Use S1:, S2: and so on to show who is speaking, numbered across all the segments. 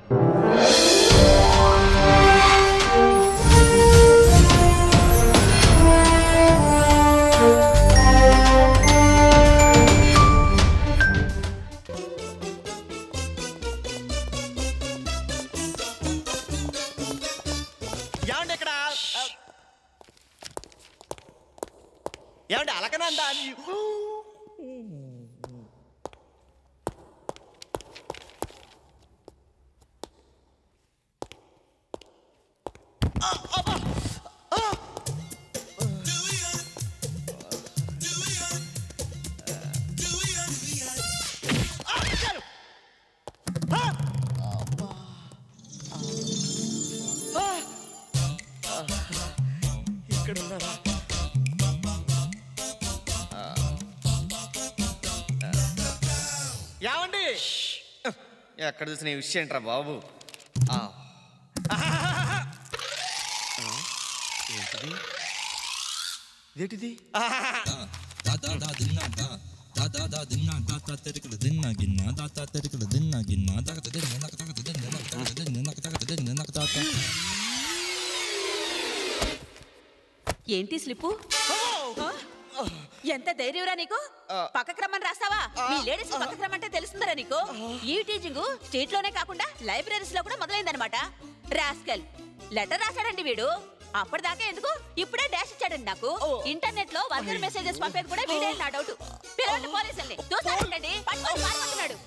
S1: ఏమండి ఇక్కడ ఏమండి అలకనందా అని ఇక్కడ ఉన్నారా ఏమండి ఎక్కడ చూసిన ఈ విషయం ఏంట్రా బాబు ఆ. ఏంటిది ఇదేంటిది
S2: ఏంటి స్లిప్పు ఆ? ఎంత ధైర్యంరా నీకు పక్కకు రమ్మని రాస్తావా మీ లేడీస్ పక్కకు రమ్మంటే తెలుస్తుందరా నీకు ఈ టీచింగ్ స్టేట్ లోనే కాకుండా లైబ్రరీస్ లో కూడా మొదలైందనమాట రాస్కల్ లెటర్ రాశాడండి వీడు అప్పటిదాకా ఎందుకు ఇప్పుడే డాష్ ఇచ్చాడండి నాకు ఇంటర్నెట్ లో వర్గర్ మెసేజెస్ పంపేది కూడా వీడే నా డౌట్ పిలవండి పోలీసుల్ని చూస్తాడండి పట్టుకొని పారిపోతున్నాడు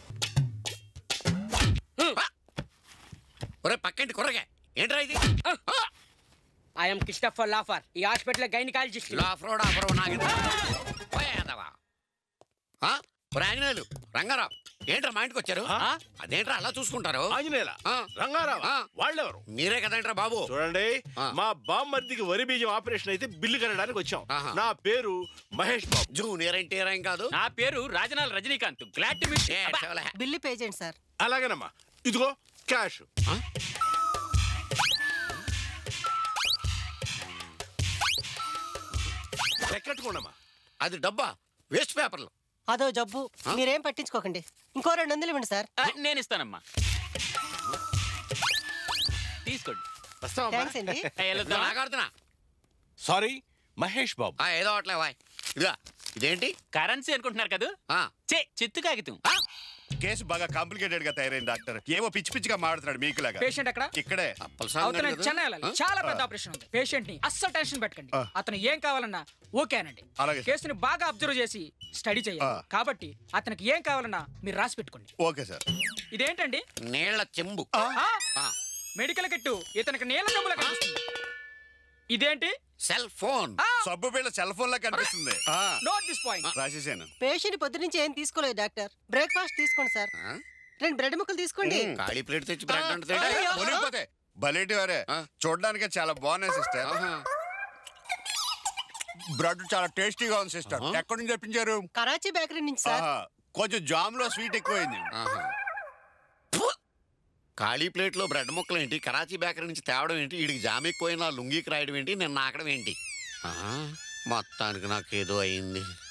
S3: ఒరే పక్కంటి కుర్రగా ఏంట్రా ఇది
S4: ఐఎమ్ క్రిస్టఫర్ లాఫర్ ఈ హాస్పిటల్ గైనకాలజిస్ట్
S3: లాఫ్రోడ్ ఆఫ్రో నాగేంద్ర పోయేదవా ఆంజనేయులు రంగారావు ఏంట్రా మా ఇంటికి వచ్చారు ఆ? అదేంట్రా అలా చూసుకుంటారు
S5: ఆంజనేయుల
S3: ఆ.
S5: రంగారావు
S3: ఆ.
S5: వాళ్ళెవరు
S3: మీరే కదేంట్రా బాబు
S5: చూడండి
S3: ఆ.
S5: మా బామ్మర్దికి వరి బీజం ఆపరేషన్ అయితే బిల్లు కట్టడానికి వచ్చాం
S3: ఆహా.
S5: నా పేరు మహేష్ బాబు
S3: జూనియర్ ఎన్టీఆర్ ఏం కాదు
S6: నా పేరు రాజనాల్ రజనీకాంత్ గ్లాడ్ టు మీట్
S3: ఏ, చవలే.
S7: బిల్లు పే చేయండి సార్
S5: అలాగేనమ్మా ఇదిగో క్యాష్
S3: ఆ?
S5: లెక్కట్టుకోండమ్మా
S3: అది డబ్బా వేస్ట్ పేపర్లు
S7: అదో జబ్బు
S3: ఆ?
S7: మీరేం పట్టించుకోకండి ఇంకో రెండు వందలు ఇవ్వండి సార్
S6: నేను ఇస్తానమ్మా తీసుకోండి
S5: వస్తావమ్మా
S7: థ్యాంక్స్ అండి
S6: ఏ, వెళ్దామా?
S3: నాగాడుతున్నా
S5: సారీ మహేష్ బాబు
S3: ఆ, ఏదో అట్లే వాయ్ ఇదిగా ఇదేంటి
S6: కరెన్సీ అనుకుంటున్నారు కదా
S3: ఆ,
S6: చే చిత్తు కాగితం
S3: ఆ,
S8: కేసు బాగా కాంప్లికేటెడ్ గా తయారైంది డాక్టర్ ఏవో పిచ్చి పిచ్చిగా మాట్లాడుతున్నాడు మీకులాగా
S4: పేషెంట్ అక్కడ
S8: ఇక్కడే
S3: అప్పలసామి
S4: అవతల
S3: గారు కదా?
S4: చెన్నై వెళ్ళాలి
S3: ఆ?
S4: చాలా పెద్ద ఆపరేషన్ ఉంది పేషెంట్ ని అస్సలు టెన్షన్ పెట్టకండి
S8: ఆ.
S4: అతను ఏం కావాలన్నా ఓకేనండి
S8: అలాగే.
S4: కేసుని బాగా అబ్జర్వ్ చేసి స్టడీ చేయాలి
S8: ఆ.
S4: కాబట్టి అతనికి ఏం కావాలన్నా మీరు రాసి పెట్టుకోండి
S8: ఓకే సార్
S4: ఇదేంటండి
S3: నీళ్ల చెంబు
S4: ఆ?
S3: ఆ,
S4: మెడికల్ కిట్టు ఇతనికి నీళ్ళ చెంబులా కనిపిస్తుంది ఇదేంటి
S3: సెల్ ఫోన్
S4: ఆ,
S8: సబ్బు బిళ్ళ సెల్ ఫోన్ లా కనిపిస్తుంది ఆ,
S4: నోట్ దిస్ పాయింట్
S8: రాసేసాను
S7: పేషెంట్ పొద్దు నుంచి ఏం తీసుకోలేదు డాక్టర్ బ్రేక్ఫాస్ట్ తీసుకోండి సార్
S3: ఆ?
S7: రెండు బ్రెడ్ ముక్కలు తీసుకోండి
S3: ఖాళీ ప్లేట్ తెచ్చి బ్రెడ్ అంటే
S8: అయ్యో, మునిగిపోతే బలేటి వారే
S3: ఆ.
S8: చూడడానికి చాలా బాగున్నాయి సిస్టర్
S3: ఆహా.
S8: బ్రెడ్ చాలా టేస్టీగా ఉంది సిస్టర్
S3: ఆహా.
S8: ఎక్కడి నుంచి తెప్పించారు
S7: కరాచీ బేకరీ నుంచి సార్
S8: ఆహా, కొంచెం జామ్ లో స్వీట్ ఎక్కువైంది
S3: ఆహా. ఫు! ఖాళీ ప్లేట్లో బ్రెడ్ ముక్కలు ఏంటి కరాచీ బేకరీ నుంచి తేవడం ఏంటి వీడికి జామ్ ఎక్కువైనా లుంగికి రాయడం ఏంటి నేను నాకడం ఏంటి ఆహా, మొత్తానికి నాకేదో అయింది